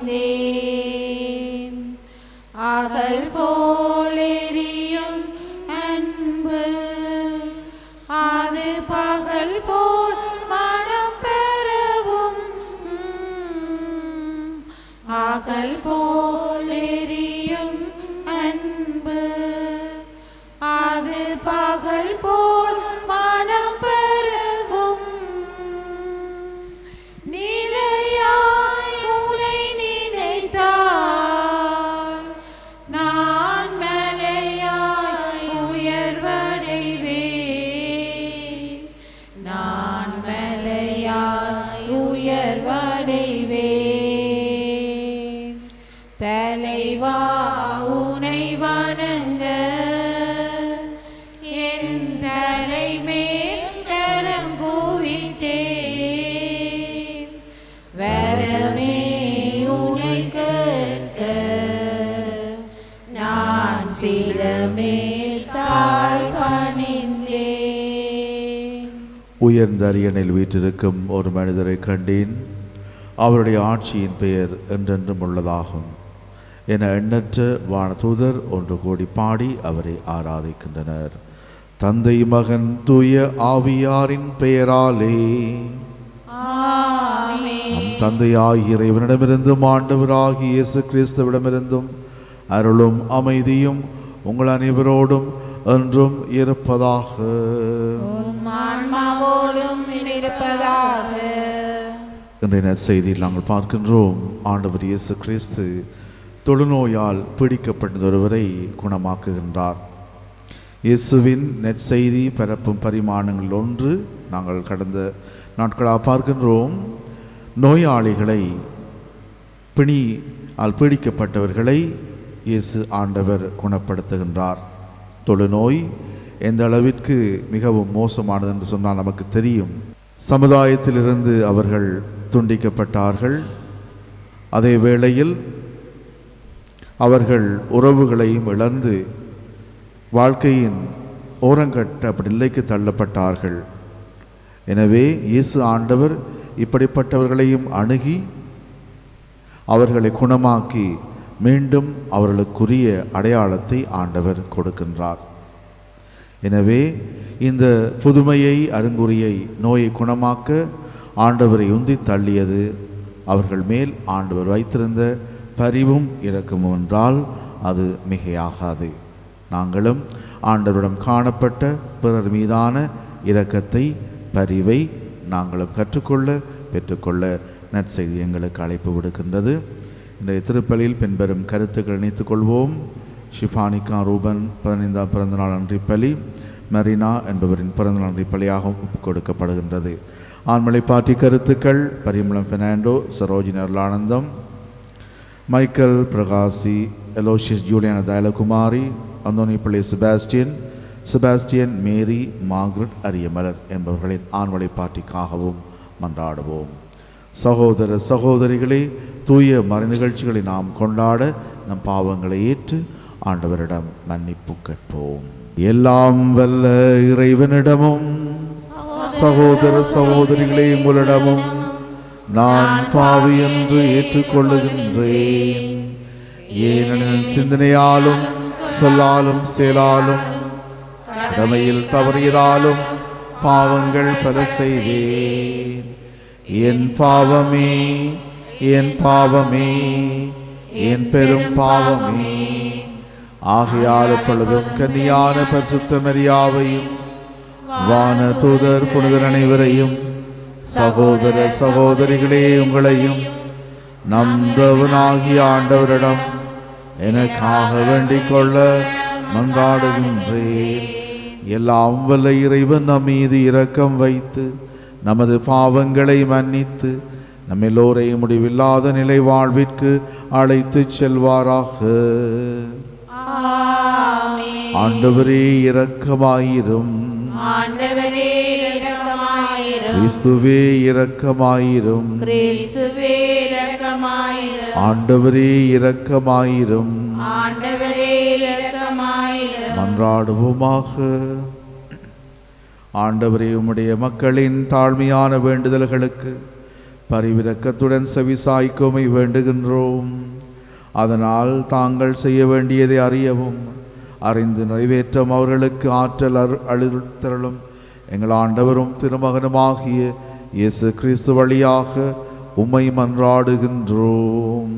பணிந்தேன் அகல் போலெரியும் அன்பு அது பகல் போல் மனம் பெறவும் உம், அகல் போலெரியும் அன்பு அது பகல் போல் மனம் பெறவும் நிலையாய் உனை நினைத்தால் நான் மலையாய் உயர்வடைவேன் நான் மலையாய் உயர்வடைவேன் தலைவா உனை வணங்க என் தலைமேல் கரம் குவித்தேன் வரமே உனை கேட்க நான் சிலமேல் தாழ் பணிந்தேன் உயர்ந்த அரியணையில் வீற்றிருக்கும் ஒரு மனிதரை கண்டேன் அவருடைய ஆட்சியின் பெயர் என்றென்றும் உள்ளதாகும் என எண்ணற்ற வானதூதர் ஒன்று கூடி பாடி அவரை ஆராதிக்கின்றனர் தந்தை மகன் தூய ஆவியாரின் பெயராலே நம் தந்தையாகிய இறைவனிடமிருந்தும் ஆண்டவராகிய இயேசு கிறிஸ்துவிடமிருந்தும் அருளும் அமைதியும் உங்கள் அனைவரோடும் என்றும் இருப்பதாக உம் ஆன்மாவோடும் இருப்பதாக இன்றைய நற்செய்தியில் நாங்கள் பார்க்கின்றோம் ஆண்டவர் இயேசு கிறிஸ்து தொழுநோயால் பீடிக்கப்பட்ட ஒருவரை குணமாக்குகின்றார் இயேசுவின் நற்செய்தி பரப்பும் பரிமாணங்கள் ஒன்று நாங்கள் கடந்த நாட்களாக பார்க்கின்றோம் நோயாளிகளை பிணி ஆல் பீடிக்கப்பட்டவர்களை இயேசு ஆண்டவர் குணப்படுத்துகின்றார் தொழுநோய் எந்த அளவிற்கு மிகவும் மோசமானது என்று சொன்னால் நமக்கு தெரியும் சமுதாயத்திலிருந்து அவர்கள் துண்டிக்கப்பட்டார்கள் அதே வேளையில் அவர்கள் உறவுகளையும் இழந்து வாழ்க்கையின் ஓரங்கட்ட அப்படி நிலைக்கு தள்ளப்பட்டார்கள் எனவே இயேசு ஆண்டவர் இப்படிப்பட்டவர்களையும் அணுகி அவர்களை குணமாக்கி மீண்டும் அவர்களுக்குரிய அடையாளத்தை ஆண்டவர் கொடுக்கின்றார் எனவே இந்த புதுமையை அருங்குறியை நோயை குணமாக்க ஆண்டவரை உந்தி தள்ளியது அவர்கள் மேல் ஆண்டவர் வைத்திருந்த பரிவும் இரக்கமும் என்றால் அது மிகையாகாது நாங்களும் ஆண்டவரிடம் காணப்பட்ட பிறர் மீதான இரக்கத்தை பரிவை நாங்களும் கற்றுக்கொள்ள பெற்றுக்கொள்ள நற்செய்தி எங்களுக்கு அழைப்பு விடுக்கின்றது இன்றைய திருப்பலியில் பின்வரும் கருத்துக்கள் இணைத்துக் கொள்வோம் ஷிஃபானிகா ரூபன் பதினைந்தாம் பிறந்தநாள் அன்றி பலி மரினா என்பவரின் பிறந்தநாள் அன்றி பலியாக ஒப்புக் கொடுக்கப்படுகின்றது ஆண்மலை பாட்டி கருத்துக்கள் Parimalam Fernando Sarojini Arulanandam Michael Pragasi Aloysius Juliana Thayalakumari Anthonipillai Sebastian Sebastian Mary Margaret Ariyamalar என்பவர்களின் ஆண்மலை பாட்டிக்காகவும் மன்றாடுவோம் சகோதர சகோதரிகளே தூய மறை நிகழ்ச்சிகளை நாம் கொண்டாட நம் பாவங்களை ஏற்று ஆண்டவரிடம் மன்னிப்பு கேட்போம் எல்லாம் வல்ல இறைவனிடமும் சகோதர சகோதரிகளே உங்களிடமும் நான் பாவி என்று ஏற்றுக்கொள்ளுகின்றேன் ஏனெனில் சிந்தனையாலும் சொல்லாலும் செயலாலும் கடமையில் தவறியதாலும் பாவங்கள் பல செய்தேன் என் பாவமே என் பாவமே என் பெரும் பாவமே ஆகையால் பொழுதும் கன்னியான பரிசுத்த மரியாவையும் வான தூதர் புனிதர் அனைவரையும் சகோதர சகோதரிகளே உங்களையும் நம் தேவனாகிய ஆண்டவரிடம் எனக்காக வேண்டிக் கொள்ள மன்றாடுகின்றேன் எல்லாம் வல்ல இறைவன் நம் மீது இரக்கம் வைத்து நமது பாவங்களை மன்னித்து நம் எல்லோரையும் முடிவில்லாத நிலை வாழ்விற்கு அழைத்துச் செல்வாராக ஆமென். ஆண்டவரே இரக்கமாயிரும் ஆண்டவரே இரக்கமாயிரும் கிறிஸ்துவே இரக்கமாயிரும் கிறிஸ்துவே இரக்கமாயிரும் ஆண்டவரே இரக்கமாயிரும் ஆண்டவரே இரக்கமாயிரும் மன்றாடுவோமாக ஆண்டவரே உம்முடைய மக்களின் தாழ்மையான வேண்டுதல்களுக்கு பரிவிரக்கத்துடன் செவிசாய்க்குமை வேண்டுகின்றோம் அதனால் தாங்கள் செய்ய வேண்டியதை அறியவும் அறிந்து நிறைவேற்றும் அவர்களுக்கு ஆற்றல் அரு அழுத்தலும் எங்கள் ஆண்டவரும் திருமகனுமாகிய இயேசு கிறிஸ்து வழியாக உம்மை மன்றாடுகின்றோம்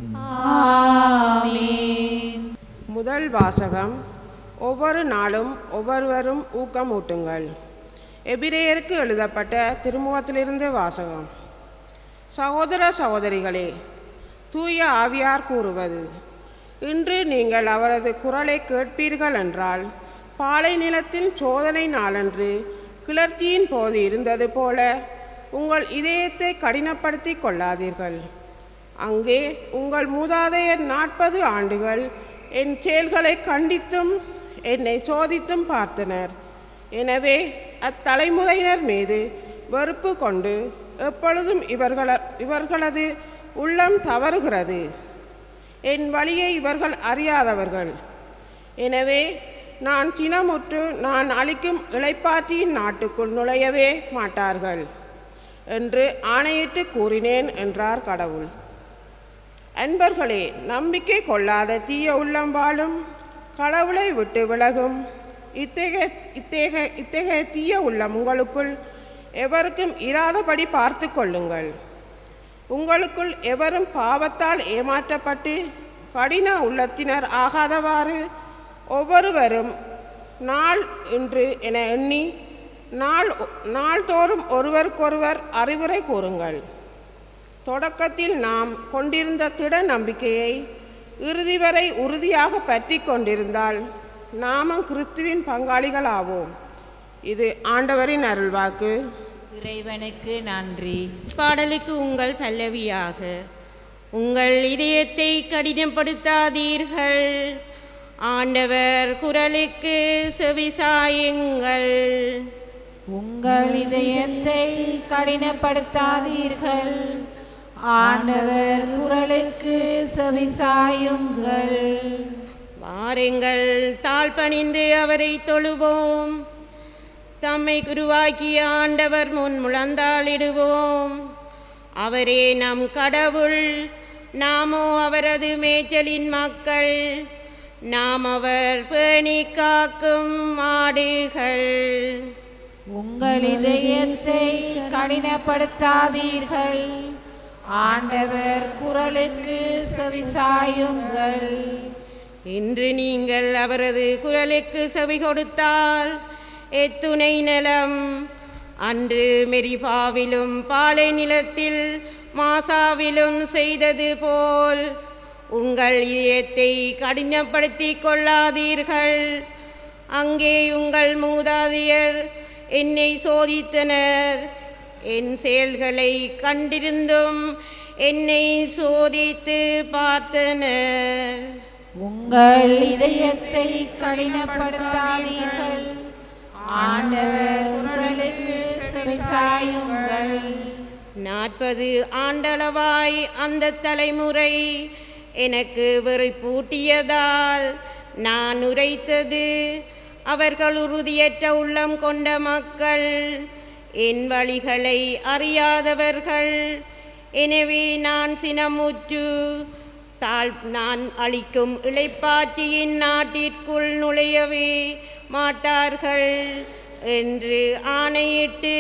ஆமென் முதல் வாசகம் ஒவ்வொரு நாளும் ஒவ்வொருவரும் ஊக்கமூட்டுங்கள் எபிரேயருக்கு எழுதப்பட்ட திருமுகத்திலிருந்து வாசகம் சகோதர சகோதரிகளே தூய ஆவியார் கூறுவது இன்று நீங்கள் அவரது குரலை கேட்பீர்கள் என்றால் பாலை நிலத்தின் சோதனை நாளன்று கிளர்ச்சியின் போது இருந்தது போல உங்கள் இதயத்தை கடினப்படுத்தி கொள்ளாதீர்கள் அங்கே உங்கள் மூதாதையர் நாற்பது ஆண்டுகள் என் செயல்களை கண்டித்தும் என்னை சோதித்தும் பார்த்தனர் எனவே அத்தலைமுறையினர் மீது வெறுப்பு கொண்டு எப்பொழுதும் இவர்கள இவர்களது உள்ளம் தவறுகிறது என் வழியை இவர்கள் அறியாதவர்கள் எனவே நான் சினமுற்று நான் அளிக்கும் இளைப்பாற்றியின் நாட்டுக்குள் நுழையவே மாட்டார்கள் என்று ஆணையிட்டு கூறினேன் என்றார் கடவுள் அன்பர்களே நம்பிக்கை கொள்ளாத தீய உள்ளம் வாழும் கடவுளை விட்டு விலகும் இத்தகைய இத்தகைய இத்தகைய தீய உள்ளம் உங்களுக்குள் எவருக்கும் இராதபடி பார்த்து கொள்ளுங்கள் உங்களுக்குள் எவரும் பாவத்தால் ஏமாற்றப்பட்டு கடின உள்ளத்தினர் ஆகாதவாறு ஒவ்வொருவரும் நாள் இன்று என எண்ணி நாள் நாள்தோறும் ஒருவருக்கொருவர் அறிவுரை கூறுங்கள் தொடக்கத்தில் நாம் கொண்டிருந்த திட நம்பிக்கையை இறுதி வரை உறுதியாக பற்றி கொண்டிருந்தால் நாமும் கிறிஸ்துவின் பங்காளிகளாவோம் இது ஆண்டவரின் அருள்வாக்கு இறைவனுக்கு நன்றி பாடலுக்கு உங்கள் பல்லவியாக உங்கள் இதயத்தை கடினப்படுத்தாதீர்கள் ஆண்டவர் குரலுக்கு செவிசாயுங்கள் உங்கள் இதயத்தை கடினப்படுத்தாதீர்கள் ஆண்டவர் குரலுக்கு செவிசாயுங்கள் வாருங்கள் தாழ் பணிந்து அவரை தொழுவோம் தம்மை உருவாக்கிய ஆண்டவர் முன் முழந்தாளிடுவோம் அவரே நம் கடவுள் நாமோ அவரது மேய்ச்சலின் மக்கள் நாம் அவர் பேணி காக்கும் மாடுகள் உங்கள் இதயத்தை கடினப்படுத்தாதீர்கள் ஆண்டவர் குரலுக்கு செவிசாயுங்கள் இன்று நீங்கள் அவரது குரலுக்கு செவி கொடுத்தால் எத்துணை நலம் அன்று மெரிபாவிலும் பாலை நிலத்தில் மாசாவிலும் செய்தது போல் உங்கள் இதயத்தை கடினப்படுத்திக் கொள்ளாதீர்கள் அங்கே உங்கள் மூதாதையர் என்னை சோதித்தனர் என் செயல்களை கண்டிருந்தும் என்னை சோதித்து பார்த்தனர் உங்கள் இதயத்தை கடினப்படுத்தாதீர்கள் ஆண்டவர் குரலுக்கு செவிசாயுங்கள் நாற்பது ஆண்டளவாய் அந்த தலைமுறை எனக்கு வெறுப்பூட்டியதால் நான் உரைத்தது அவர்கள் உறுதியற்ற உள்ளம் கொண்ட மக்கள் என் வழிகளை அறியாதவர்கள் எனவே நான் சினமுற்று தாழ் நான் அளிக்கும் இளைப்பாற்றியின் நாட்டிற்குள் நுழையவே மாட்டார்கள் என்று ஆணையிட்டு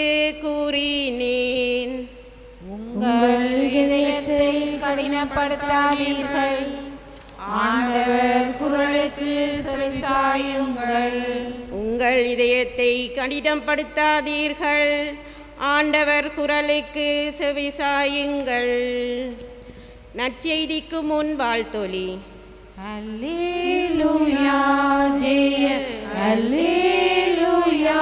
கூறினேன் உங்கள் இதயத்தை கடினப்படுத்தாதீர்கள் ஆண்டவர் குரலுக்கு செவிசாயுங்கள் உங்கள் இதயத்தை கடினப்படுத்தாதீர்கள் ஆண்டவர் குரலுக்கு செவிசாயுங்கள் நற்செய்திக்கு முன் வாழ்த்தொலி அல்லேலூயா ஜெய அல்லேலூயா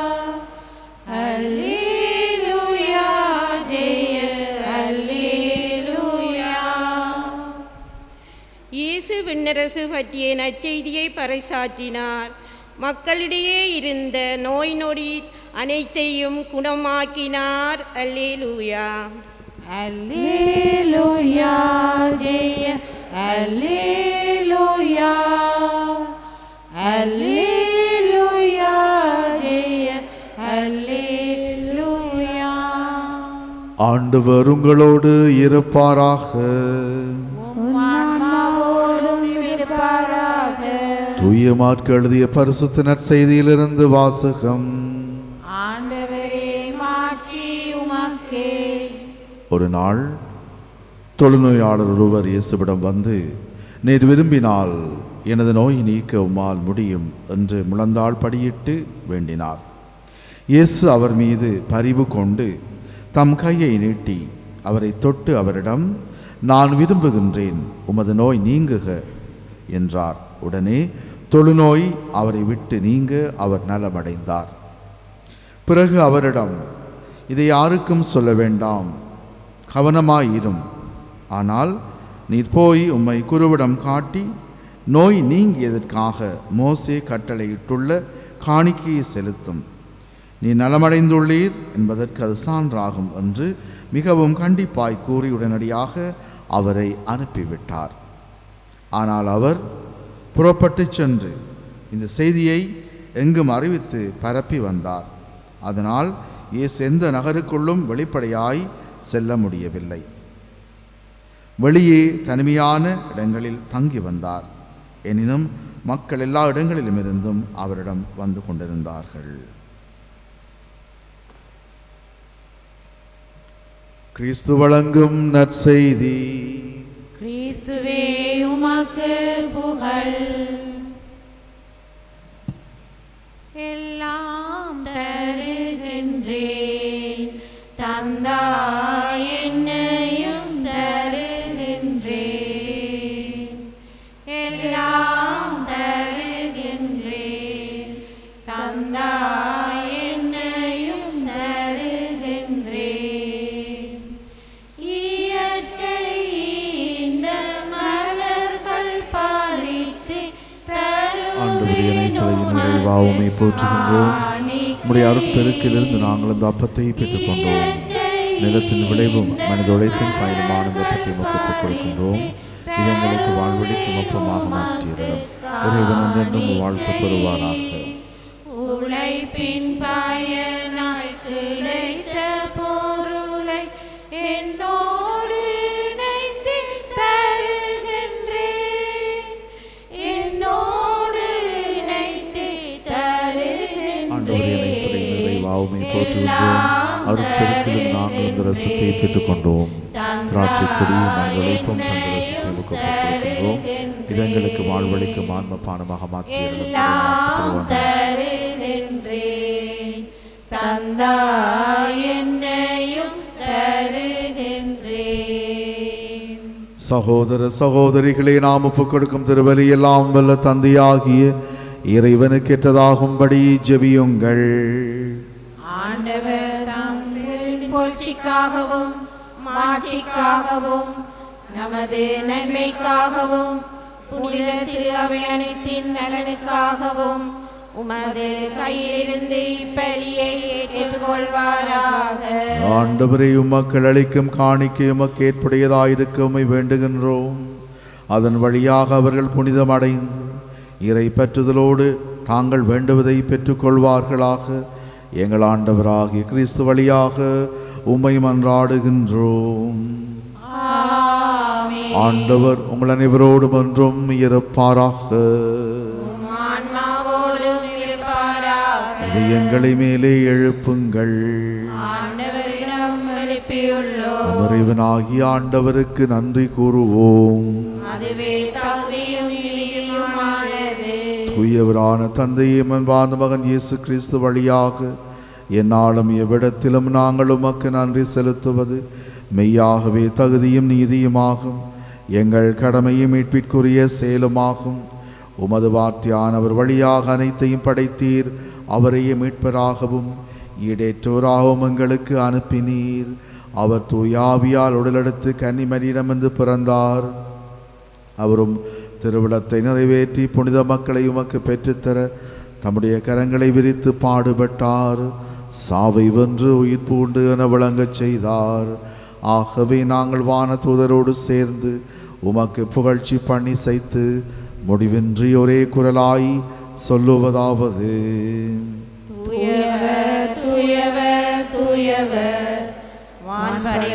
அல்லேலூயா ஜெய அல்லேலூயா இயேசு விண்ணரசு பற்றிய நற்செய்தியை பறைசாற்றினார் மக்களிடையே இருந்த நோய் நொடி அனைத்தையும் குணமாக்கினார் அல்லேலூயா அல்லேலூயா ஜெய அல்லேலூயா அல்லேலூயா ஜெய அல்லேலூயா ஆண்டவர் உங்களோடு இருப்பாராக ஆன்மாவோடும் இருப்பாராக தூய மாற்கு எழுதிய பரிசுத்த நற்செய்தியிலிருந்து வாசகம் ஆண்டவரே மாட்சி உமக்கே ஒரு நாள் தொழுநோயாளர் ஒருவர் இயேசுவிடம் வந்து நீர் விரும்பினால் எனது நோய் நீக்க உம்மால் முடியும் என்று முழந்தாள் படியிட்டு வேண்டினார் இயேசு அவர் மீது பரிவு கொண்டு தம் கையை நீட்டி அவரை தொட்டு அவரிடம் நான் விரும்புகின்றேன் உமது நோய் நீங்குக என்றார் உடனே தொழுநோய் அவரை விட்டு நீங்க அவர் நலமடைந்தார் பிறகு அவரிடம் இதை யாருக்கும் சொல்ல வேண்டாம் கவனமாயிரும் ஆனால் நீர் போய் உம்மை குருவிடம் காட்டி நோய் நீங்கியதற்காக மோசே கட்டளையிட்டுள்ள காணிக்கையை செலுத்தும் நீ நலமடைந்துள்ளீர் என்பதற்கு அது சான்றாகும் என்று மிகவும் கண்டிப்பாய் கூறி உடனடியாக அவரை அனுப்பிவிட்டார் ஆனால் அவர் புறப்பட்டுச் சென்று இந்த செய்தியை எங்கும் அறிவித்து பரப்பி வந்தார் அதனால் இயேசு எந்த நகருக்குள்ளும் வெளிப்படையாய் செல்ல முடியவில்லை வெளியே தனிமையான இடங்களில் தங்கி வந்தார் எனினும் மக்கள் எல்லா இடங்களிலுமிருந்தும் அவரிடம் வந்து கொண்டிருந்தார்கள் கிறிஸ்து வழங்கும் நற்செய்தி கிறிஸ்துவே உமக்கு புகழ் எல்லாம் தருகின்றேன் தந்தாய் என்னையும் தருகின்றேன் எல்லாம் தருகின்றேன் தந்தாய் என்னையும் தருகின்றேன் இயற்கை இந்த மலர்கள் பறித்து ஆண்டவரே இணைத்துறையின் நிறைவாவுமை போற்றுகின்றோம் உம்முடைய அருட்பெருக்கிலிருந்து நாங்கள் இந்த அப்பத்தை பெற்றுக்கொண்டோம் நிலத்தின் விளைவும் மனித உழைப்பின் பயனுமான இந்த அப்பத்தை மக்களுக்கு கொடுக்கின்றோம் இது எங்களுக்கு வாழ்வழிக்கும் அப்பமாக மாற்றியிருந்தோம் இறைவன் என்றென்றும் வாழ்த்து பெறுவாராக உழைப்பின் பயனாய் கிடைத்த பொருளை என்னோடு இணைத்து தருகின்றேன் என்னோடு இணைத்து ஆண்டவரே இணைத்துறையின் தருகின்றேன் நிறைவாவுமை போற்றுகின்றோம் அருட்பெருக்கிலும் நாங்கள் இந்த ரசத்தை பெற்றுக்கொண்டோம் திராட்சை கொடியும் மனித உழைப்பும் தந்த ரசத்தை கொடுக்கின்றோம் இது எங்களுக்கு வாழ்வழிக்கும் ஆன்ம பானமாக எல்லாம் மாற்றியிருந்தோம் தருகின்றேன் தந்தாய் என்னையும் தருகின்றேன் சகோதர சகோதரிகளே நாம் ஒப்புக் கொடுக்கும் திருவலி எல்லாம் வல்ல தந்தையாகிய இறைவனுக்கு ஏற்றதாகும்படி ஜெபியுங்கள் ஆண்டவர் தங்களின் புகழ்ச்சிக்காகவும் மாட்சிக்காகவும் நமது நன்மைக்காகவும் புனித திரு அவை அனைத்தின் நலனுக்காகவும் உமது கையிலிருந்து இப்பலியை ஏற்றுக்கொள்வாராக ஆண்டவரை உமக்கள் அளிக்கும் காணிக்கை உமக்கு ஏற்புடையதாயிருக்க உம்மை வேண்டுகின்றோம் அதன் வழியாக அவர்கள் புனிதமடைந்து இறை பற்றுதலோடு தாங்கள் வேண்டுவதை பெற்றுக்கொள்வார்களாக எங்கள் ஆண்டவராகிய கிறிஸ்து வழியாக உம்மை மன்றாடுகின்றோம் ஆமென். ஆண்டவர் உங்கள் அனைவரோடும் என்றும் இருப்பாராக உம் ஆன்மாவோடும் இருப்பாராக இது எங்களை மேலே எழுப்புங்கள் ஆண்டவரிடம் எழுப்பியுள்ளோம் நம் இறைவனாகிய ஆண்டவருக்கு நன்றி கூறுவோம் அதுவே தகுதியும் நீதியுமானது தூயவரான தந்தையே அன்பார்ந்த மகன் இயேசு கிறிஸ்து வழியாக எந்நாளும் எவ்விடத்திலும் நாங்கள் உமக்கு நன்றி செலுத்துவது மெய்யாகவே தகுதியும் நீதியுமாகும் எங்கள் கடமையும் மீட்பிற்குரிய செயலுமாகும் உமது வார்த்தையானவர் வழியாக அனைத்தையும் படைத்தீர் அவரையே மீட்பராகவும் ஈடேற்றோராகவும் எங்களுக்கு அனுப்பினீர் அவர் தூயாவியால் உடலெடுத்து கன்னிமரியிடமிருந்து பிறந்தார் அவரும் திருவிழத்தை நிறைவேற்றி புனித மக்களை உமக்கு பெற்றுத்தர தம்முடைய கரங்களை விரித்து பாடுபட்டார் சாவை வென்று உயிர் பூண்டு என விளங்கச் செய்தார் ஆகவே நாங்கள் வான தூதரோடு சேர்ந்து உமக்கு புகழ்ச்சி பண்ணி செய்து முடிவின்றி ஒரே குரலாய் சொல்லுவதாவது தூயவர் தூயவர் தூயவர் வான்படை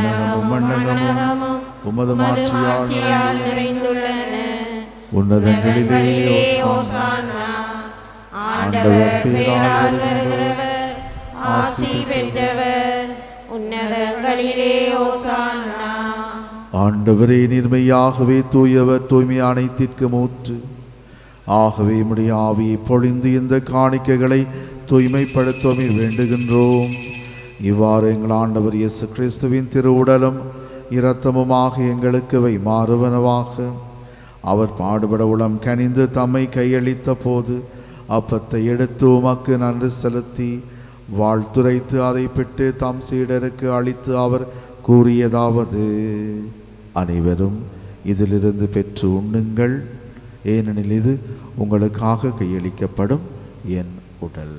விண்ணகமும் மண்ணகமும் உமது மாட்சியால் மாட்சியால் நிறைந்துள்ளன உன்னதங்களிலே ஓசானா. ஓசானா. ஆண்டவர் ஆண்டவர் பேரால் பேரால் வருகிறவர் ஆசி பெற்றவர் உன்னதங்களிலே ஓசானா ஆண்டவரே நிர்மையாகவே தூயவர் தூய்மை அனைத்திற்கு மூற்று ஆகவே உம்முடைய ஆவியை பொழிந்து இந்த காணிக்கைகளை தூய்மைப்படுத்தவே வேண்டுகின்றோம் இவ்வாறு எங்கள் ஆண்டவர் இயேசு கிறிஸ்துவின் திருவுடலும் இரத்தமுமாக எங்களுக்கு வை மாறுவனவாக அவர் பாடுபட உளம் கனிந்து தம்மை கையளித்த போது அப்பத்தை எடுத்து உமக்கு நன்றி செலுத்தி வாழ்த்துரைத்து அதை பெற்று தம் சீடருக்கு அளித்து அவர் கூறியதாவது அனைவரும் இதிலிருந்து பெற்று உண்ணுங்கள் ஏனெனில் இது உங்களுக்காக கையளிக்கப்படும் என் உடல்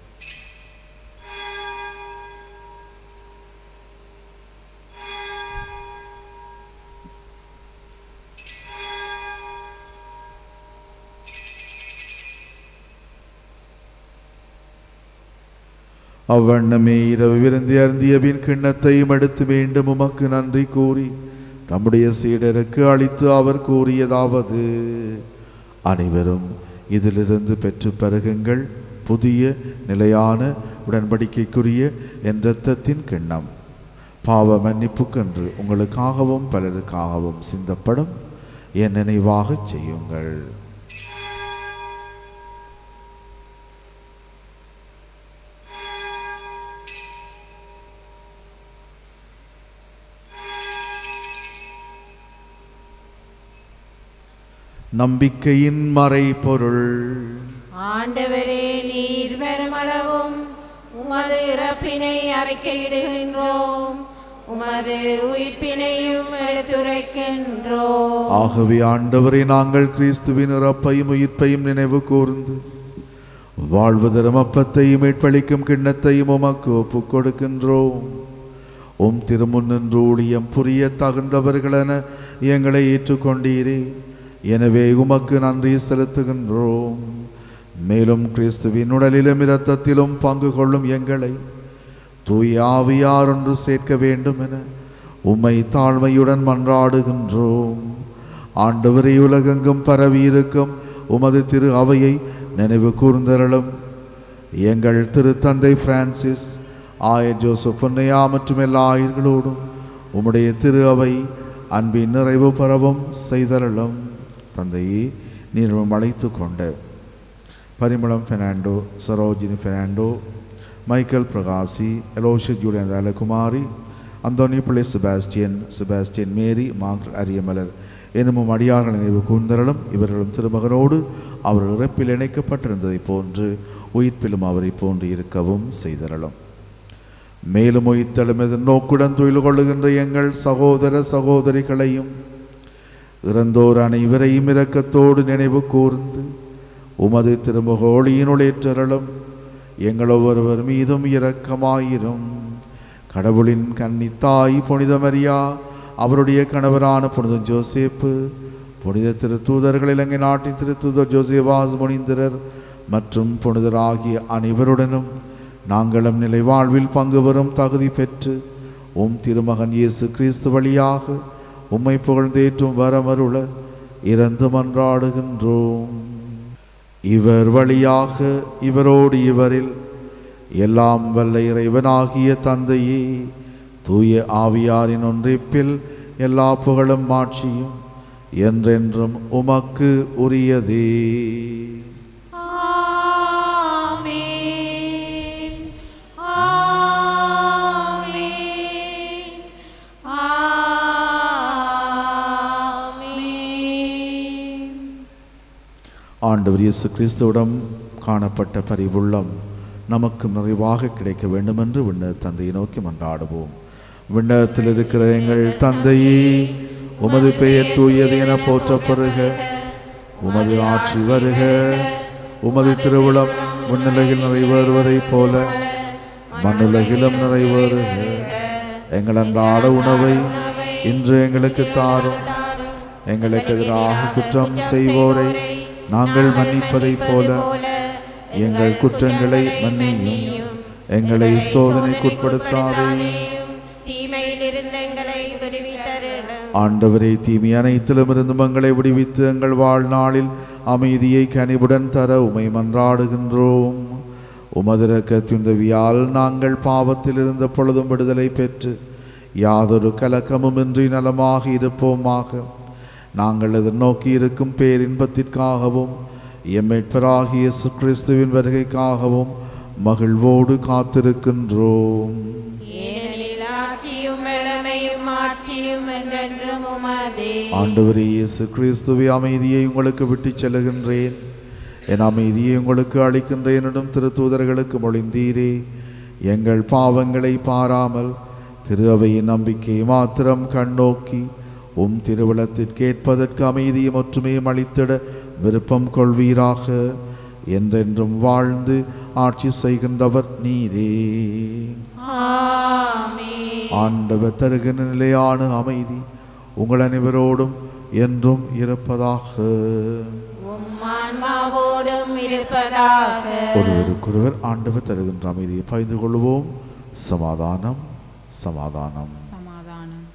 அவ்வண்ணமே இரவு விருந்தி அருந்திய பின் கிண்ணத்தையும் எடுத்து மீண்டும் உமக்கு நன்றி கூறி தம்முடைய சீடருக்கு அளித்து அவர் கூறியதாவது அனைவரும் இதிலிருந்து பெற்று பருகுங்கள் புதிய நிலையான உடன்படிக்கைக்குரிய என் இரத்தத்தின் கிண்ணம் பாவ மன்னிப்புக்கென்று உங்களுக்காகவும் பலருக்காகவும் சிந்தப்படும் என் நினைவாகச் செய்யுங்கள் நம்பிக்கையின் மறைபொருள் ஆண்டவரே நீர் வருமளவும் உமது இறப்பினை அறிக்கையிடுகின்றோம் உமது உயிர்ப்பினையும் எடுத்துரைக்கின்றோம் ஆகவே ஆண்டவரை நாங்கள் கிறிஸ்துவின் இறப்பையும் உயிர்ப்பையும் நினைவு கூர்ந்து வாழ்வு தரும் அப்பத்தையும் மீட்பளிக்கும் கிண்ணத்தையும் உமக்கு ஒப்புக் கொடுக்கின்றோம் உம் திருமுன்னின்று ஊழியம் புரிய தகுந்தவர்களென எங்களை ஏற்றுக்கொண்டீரே எனவே உமக்கு நன்றி செலுத்துகின்றோம் மேலும் கிறிஸ்துவின் உடலிலும் இரத்தத்திலும் பங்கு கொள்ளும் எங்களை தூய ஆவியார் ஒன்று சேர்க்க வேண்டும் என உம்மை தாழ்மையுடன் மன்றாடுகின்றோம் ஆண்டவரே உலகெங்கும் பரவியிருக்கும் உமது திரு அவையை நினைவு கூர்ந்தருளும் எங்கள் திருத்தந்தை பிரான்சிஸ் ஆய ஜோசப் பொன்னையா மற்றும் எல்லா ஆயர்களோடும் உம்முடைய திரு அவை அன்பின் நிறைவு பரவும் செய்தருளும் தந்தையே நீர் அழைத்து கொண்ட Parimalam Fernando Sarojini Fernando Michael Pragasi Aloysius Julian Thalakumari Anthony Pillai Sebastian Sebastian Mary Margaret Ariyamalar என்னும் அடியார்கள் நினைவு கூர்ந்தரலும் இவர்களும் திருமகனோடு அவர் இறப்பில் இணைக்கப்பட்டிருந்ததைப் போன்று உயிர்ப்பிலும் அவரை போன்று இருக்கவும் செய்தரலும் மேலும் உயிர்த்தலும் நோக்குடன் தொழில் கொள்ளுகின்ற எங்கள் சகோதர சகோதரிகளையும் இறந்தோர் அனைவரையும் இரக்கத்தோடு நினைவு கூர்ந்து உமது திருமுகோழியினுளேற்றரலும் எங்கள் ஒவ்வொருவர் மீதும் இரக்கமாயிரும் கடவுளின் கன்னித்தாய் புனித மரியா அவருடைய கணவரான புனித ஜோசேப்பு புனித திருத்தூதர்கள் இலங்கை நாட்டின் திருத்தூதர் ஜோசேவாஸ் முனிந்திரர் மற்றும் புனிதராகிய அனைவருடனும் நாங்களும் நிலை வாழ்வில் பங்கு வரும் தகுதி பெற்று உம் திருமகன் இயேசு கிறிஸ்து வழியாக உம்மை புகழ்ந்தேற்றும் வரமருள இறந்து மன்றாடுகின்றோம் இவர் வழியாக இவரோடு இவரில் எல்லாம் வல்ல இறைவனாகிய தந்தையே தூய ஆவியாரின் ஒன்றிப்பில் எல்லா புகழும் மாட்சியும் என்றென்றும் உமக்கு உரியதே ஆமென் ஆமென் ஆமென் ஆண்டவர் இயேசு கிறிஸ்துவிடம் காணப்பட்ட பரிவுள்ளம் நமக்கு நிறைவாக கிடைக்க வேண்டுமென்று விண்ண தந்தையை நோக்கி மன்றாடுவோம் விண்ணகத்தில் இருக்கிற எங்கள் தந்தையே உமது பெயர் தூயது என போற்றப்பெறுக உமது ஆட்சி வருக உமது திருவிழம் முன்னிலையில் நிறைவேறுவதைப் போல மண்ணுலகிலும் நிறைவேறுக எங்கள் அன்றாட உணவை இன்று எங்களுக்கு தாரும் எங்களுக்கு எதிராக குற்றம் செய்வோரை நாங்கள் மன்னிப்பதைப் போல எங்கள் குற்றங்களை மன்னியும் எங்களை சோதனைக்குட்படுத்தாதே தீமையிலிருந்து எங்களை எங்களை விடுவித்தருளும் ஆண்டவரே தீமை அனைத்திலுமிருந்து எங்களை விடுவித்து எங்கள் வாழ்நாளில் அமைதியை கனிவுடன் தர உமை மன்றாடுகின்றோம் உமது இரக்கத்தின் நாங்கள் பாவத்தில் இருந்த பொழுதும் விடுதலை பெற்று யாதொரு கலக்கமுமின்றி நலமாக இருப்போமாக நாங்கள் எதிர்நோக்கி இருக்கும் பேரின்பத்திற்காகவும் எம்மெட்பராகிய இயேசு கிறிஸ்துவின் வருகைக்காகவும் மகிழ்வோடு காத்திருக்கின்றோம் ஏனெனில் ஆட்சியும் வல்லமையும் ஆட்சியும் என்றென்றும் உமதே ஆண்டவரே இயேசு கிறிஸ்துவை அமைதியை உங்களுக்கு விட்டுச் செல்லுகின்றேன் என் அமைதியை உங்களுக்கு அளிக்கின்றேனிடம் திருத்தூதர்களுக்கு மொழிந்தீரே எங்கள் பாவங்களை பாராமல் திரு அவையின் நம்பிக்கை மாத்திரம் கண்ணோக்கி உம் திருவிழத்திற்கேற்பதற்கு அமைதியும் ஒற்றுமையும் அளித்திட விருப்பம் கொள்வீராக என்றென்றும் வாழ்ந்து ஆட்சி செய்கின்றவர் நீரே ஆமென் ஆண்டவர் தருகின்ற நிலையான அமைதி உங்கள் அனைவரோடும் என்றும் இருப்பதாக உம் ஆன்மாவோடும் இருப்பதாக ஒருவருக்கொருவர் ஆண்டவர் தருகின்ற அமைதியை பகிர்ந்து கொள்வோம் சமாதானம் சமாதானம் சமாதானம்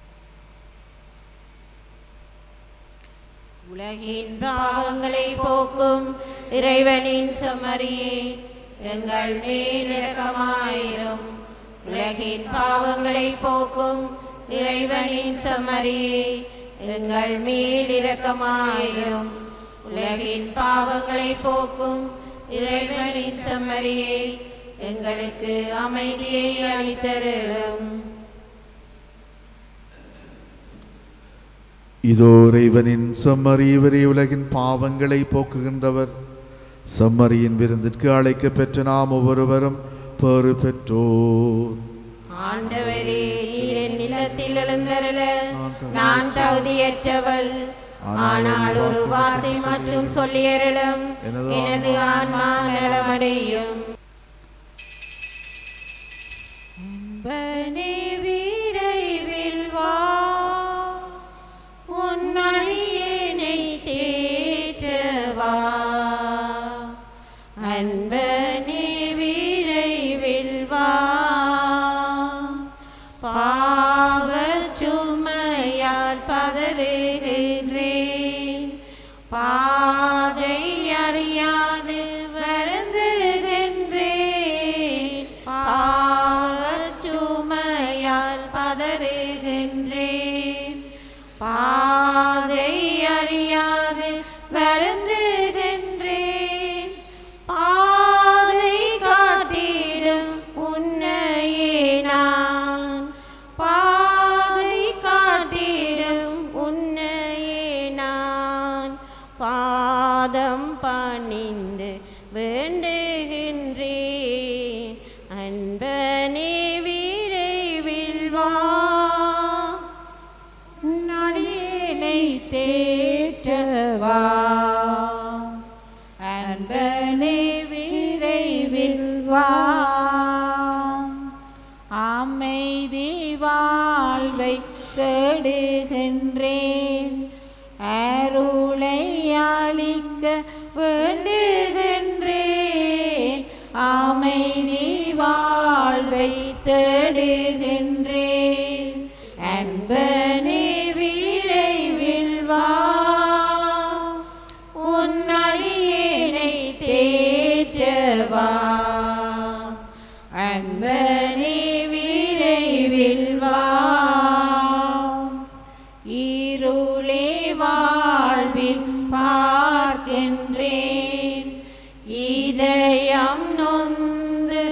உலகின் பாவங்களை போக்கும் இறைவனின் செம்மறியே எங்கள் மேல் இரக்கமாயிரும் உலகின் பாவங்களை போக்கும் இறைவனின் செம்மறியே எங்கள் மேல் இரக்கமாயிரும் உலகின் பாவங்களை போக்கும் இறைவனின் செம்மறியே எங்களுக்கு அமைதியை அளித்தருளும் இதோ இறைவனின் செம்மறி இவரே உலகின் பாவங்களை போக்குகின்றவர் செம்மறியின் விருந்திற்கு அழைக்க பெற்ற நாம் ஒவ்வொருவரும் பெறு பெற்றோர் ஆண்டவரே நீர் என் நிலத்தில் எழுந்தருள நான் தகுதியற்றவள் ஆனால் ஒரு வார்த்தை மட்டும் சொல்லியருளும் எனது ஆன்மா நலமடையும் அன்பனே விரைவில் வா உன் அடியேனை தேற்றவா அன்பனே விரைவில் வா பாவச் சுமையால் பதறுகின்றேன் பாதை அறியாது வருந்துகின்றேன் பாவச் சுமையால் பதறுகின்றேன் பாதை அறியாது வருந்துகின்றேன் பாதை காட்டிடும் உன்னையே நான் பாதை காட்டிடும் உன்னையே நான் பாதம் பணிந்து வேண்டுகின்றேன் அன்பனே விரைவில் வா நடியனை தேற்றவா அன்பனே விரைவில் வா அமைதி வாழ்வை தேடுகின்றேன் அருளை அளிக்க வேண்டுகின்றேன் அமைதி வாழ்வை தேடுகின்றேன் அன்பனே விரைவில் வா உன் அடியேனை தேற்றவா அன்பனே விரைவில் வா இருளே வாழ்வில் பார்க்கின்றேன் இதயம் நொந்து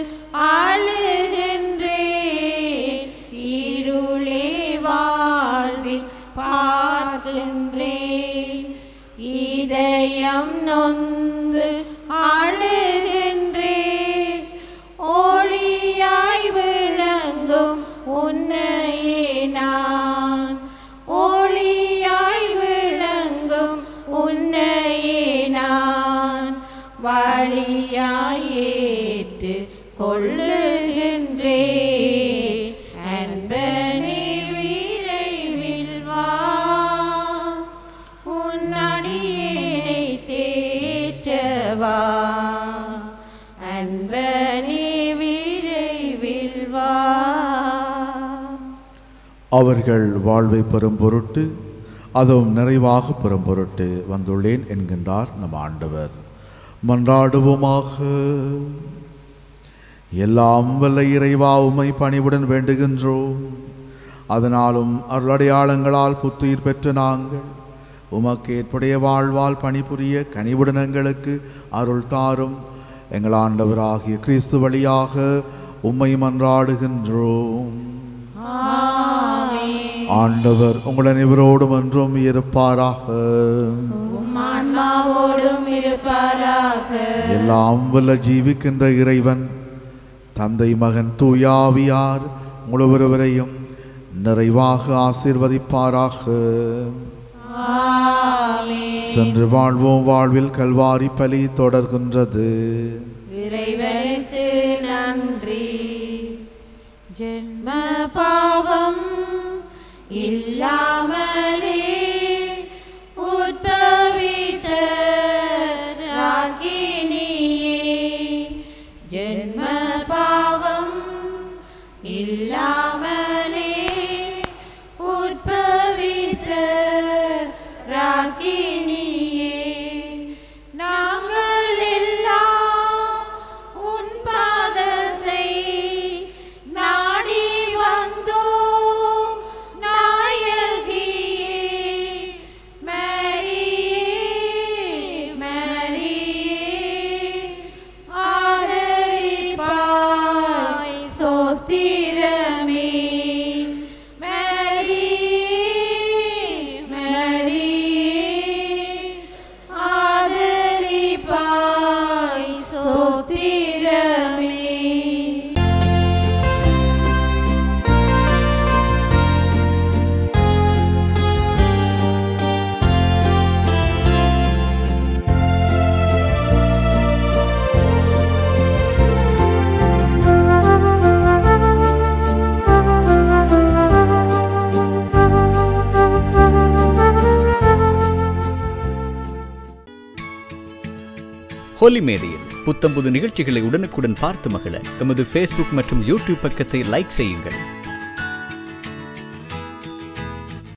அழுகின்றேன் இருளே வாழ்வில் பார்க்கின்றேன் இதயம் நொந்து அழுகின்றேன் ஒளியாய் விளங்கும் உன்னையே நான் ஒளியாய் விளங்கும் உன்னையே நான் வழியாய் ஏற்று கொள்ளுகின்றேன் அன்பனே விரைவில் வா உன் அடியேனை தேற்றவா அவர்கள் வாழ்வை பெறும் பொருட்டு அதுவும் நிறைவாக பெறும் பொருட்டு வந்துள்ளேன் என்கின்றார் நம் ஆண்டவர் மன்றாடுவோமாக எல்லாம் வல்ல இறைவா உம்மை பணிவுடன் வேண்டுகின்றோம் அதனாலும் அருளடையாளங்களால் புத்துயிர் பெற்ற நாங்கள் உமக்கு ஏற்புடைய வாழ்வால் பணிபுரிய கனிவுடன் எங்களுக்கு அருள் தாரும் எங்கள் ஆண்டவராகிய கிறிஸ்து வழியாக உம்மை மன்றாடுகின்றோம் ஆண்டவர் உங்கள் அனைவரோடும் என்றும் இருப்பாராக ஆன்மாவோடும் இருப்பாராக எல்லாம் வல்ல ஜீவிக்கின்ற இறைவன் தந்தை மகன் தூயாவியார் முழுவருவரையும் நிறைவாக ஆசீர்வதிப்பாராக சென்று வாழ்வோம் வாழ்வில் கல்வாரி பலி தொடர்கின்றது இறைவனுக்கு நன்றி ஜென்ம பாவம் இல்லாமலே உட்பவித்த ராகினியே ஜென்ம பாவம் இல்லாமலே உட்பவித்த ராகினியே நாங்கள் எல்லாம் உன் பாதத்தை நாடி வந்தோம் நாயகியே மரியே மரியே ஆதரிப்பாய் சோஸ்திரமே மரியே மரியே ஆதரிப்பாய் சோஸ்திரமே ஹோலி மேடையில் புத்தம்புது நிகழ்ச்சிகளை உடனுக்குடன் பார்த்து மகிழ எமது ஃபேஸ்புக் மற்றும் யூடியூப் பக்கத்தை லைக் செய்யுங்கள்